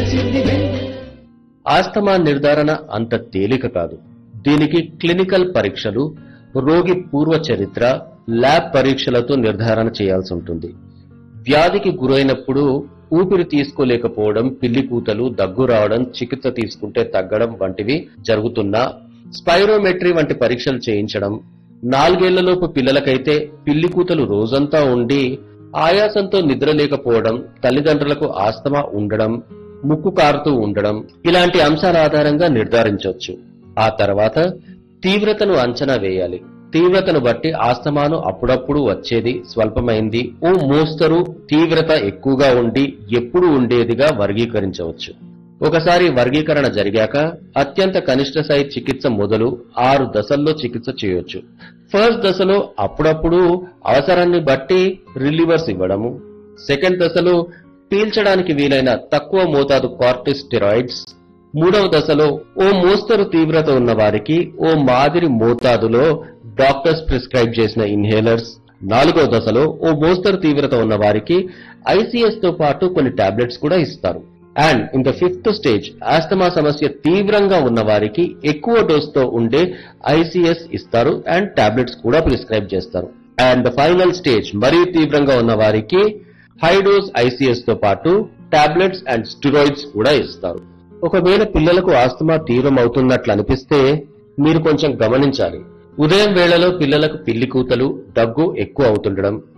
వెలసింది వెన్నెల asthma నిర్ధారణ అంత తేలిక కాదు దీనికి క్లినికల్ పరీక్షలు రోగి పూర్వ చరిత్ర ల్యాబ్ పరీక్షలతో నిర్ధారణ చేయాల్సి ఉంటుంది వ్యాధికి గురైనప్పుడు ఊపిరి తీసుకోలేకపోవడం పిల్లి కూతలు దగ్గు రావడం చికిత్స తీసుకుంటే తగ్గడం వంటివి జరుగుతున్నా స్పైరోమెట్రీ వంటి పరీక్షలు చేయించడం నాలుగేళ్లలోపు పిల్లలకైతే పిల్లి కూతలు రోజంతా ఉండి ఆయాసంతో నిద్ర లేకపోవడం తల్లిదండ్రులకు ఆస్తమా ఉండడం ముక్కు కారుతూ ఉండడం ఇలాంటి అంశాల ఆధారంగా నిర్ధారించవచ్చు ఆ తర్వాత తీవ్రతను అంచనా వేయాలి తీవ్రతను బట్టి ఆస్తమాను అప్పుడప్పుడు వచ్చేది స్వల్పమైంది ఓ మోస్తరు తీవ్రత ఎక్కువగా ఉండి ఎప్పుడు ఉండేదిగా వర్గీకరించవచ్చు ఒకసారి వర్గీకరణ జరిగాక అత్యంత కనిష్ట స్థాయి చికిత్స మొదలు ఆరు దశల్లో చికిత్స చేయొచ్చు ఫస్ట్ దశలో అప్పుడప్పుడు అవసరాన్ని బట్టి రిలీవర్స్ ఇవ్వడము సెకండ్ దశలో పీల్చడానికి వీలైన తక్కువ మోతాదు కార్టిస్టెరాయిడ్స్ మూడవ దశలో ఓ మోస్తరు తీవ్రత ఉన్న వారికి ఓ మాదిరి మోతాదులో డాక్టర్స్ ప్రిస్క్రైబ్ చేసిన ఇన్హేలర్స్ నాలుగవ దశలో ఓ మోస్తరు తీవ్రత ఉన్న వారికి ఐసీఎస్ తో పాటు కొన్ని టాబ్లెట్స్ కూడా ఇస్తారు and in the fifth stage asthma సమస్య తీవ్రంగా ఉన్న వారికి ఎక్కువ డోస్ తో ఉండే ఐసీఎస్ ఇస్తారు అండ్ టాబ్లెట్స్ కూడా ప్రిస్క్రైబ్ చేస్తారు అండ్ ద ఫైనల్ స్టేజ్ మరీ తీవ్రంగా ఉన్న వారికి హై డోస్ ఐసీఎస్ తో పాటు టాబ్లెట్స్ అండ్ స్టిరాయిడ్స్ కూడా ఇస్తారు ఒకవేళ పిల్లలకు ఆస్తమా తీవ్రం అవుతున్నట్లు అనిపిస్తే మీరు కొంచెం గమనించాలి ఉదయం వేళలో పిల్లలకు పిల్లి కూతలు దగ్గు ఎక్కువ అవుతుండడం